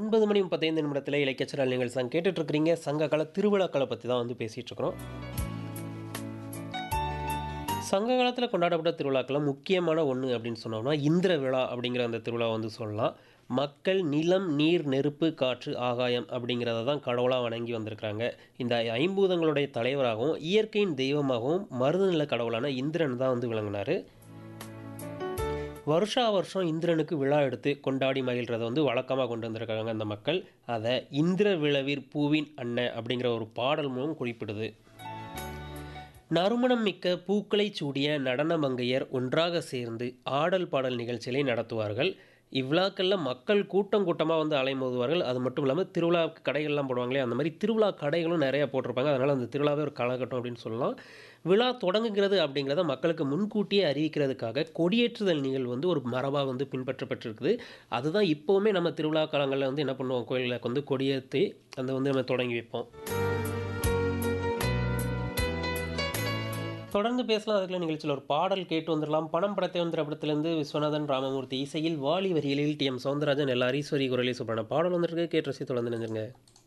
ஒன்பது மணி முப்பத்தைந்து நிமிடத்தில் இலக்கியச்சரல் நீங்கள் சங்க கேட்டுட்டு இருக்கிறீங்க சங்க கால திருவிழாக்களை பற்றி தான் வந்து பேசிகிட்டு இருக்கிறோம் சங்க காலத்தில் கொண்டாடப்பட்ட திருவிழாக்களில் முக்கியமான ஒன்று அப்படின்னு சொன்னோம்னா இந்திர விழா அப்படிங்கிற அந்த திருவிழா வந்து சொல்லலாம் மக்கள் நிலம் நீர் நெருப்பு காற்று ஆகாயம் அப்படிங்கிறத தான் கடவுளாக வணங்கி வந்திருக்கிறாங்க இந்த ஐம்பூதங்களுடைய தலைவராகவும் இயற்கையின் தெய்வமாகவும் மருதநில கடவுளான இந்திரன் தான் வந்து விளங்கினார் வருஷா வருஷம் இந்திரனுக்கு விழா எடுத்து கொண்டாடி மகிழ்கிறத வந்து வழக்கமாக கொண்டு வந்திருக்காங்க அந்த மக்கள் அதை இந்திர விழவிற் பூவின் அன்ன அப்படிங்கிற ஒரு பாடல் மூலம் குறிப்பிடுது நறுமணம் மிக்க பூக்களை சூடிய நடன மங்கையர் ஒன்றாக சேர்ந்து ஆடல் பாடல் நிகழ்ச்சிகளை நடத்துவார்கள் இவ்விழாக்களில் மக்கள் கூட்டம் கூட்டமாக வந்து அலைமோதுவார்கள் அது மட்டும் இல்லாமல் திருவிழா கடைகள்லாம் போடுவாங்களே அந்த மாதிரி திருவிழா கடைகளும் நிறையா போட்டிருப்பாங்க அதனால் அந்த திருவிழாவே ஒரு காலகட்டம் அப்படின்னு சொல்லலாம் விழா தொடங்குகிறது அப்படிங்கிறத மக்களுக்கு முன்கூட்டியே அறிவிக்கிறதுக்காக கொடியேற்றுதல் நிகழ்வு வந்து ஒரு மரபாக வந்து பின்பற்றப்பட்டிருக்குது அதுதான் இப்போவுமே நம்ம திருவிழா காலங்களில் வந்து என்ன பண்ணுவோம் கோயிலில் வந்து கொடியேற்றி அந்த வந்து நம்ம தொடங்கி வைப்போம் தொடர்ந்து பேசலாம் அதுக்குள்ள நிகழ்ச்சியில் ஒரு பாடல் கேட்டு வந்துடலாம் பணம் படத்தை வந்த படத்திலிருந்து விஸ்வநாதன் ராமமூர்த்தி இசையில் வாலி வரிகளில் டி எம் சவுந்தரராஜன் எல்லா ஈஸ்வரி குரலி சொல்றான பாடல் வந்திருக்கு கேட்டு ரசி தொடர்ந்து நினைஞ்சிருங்க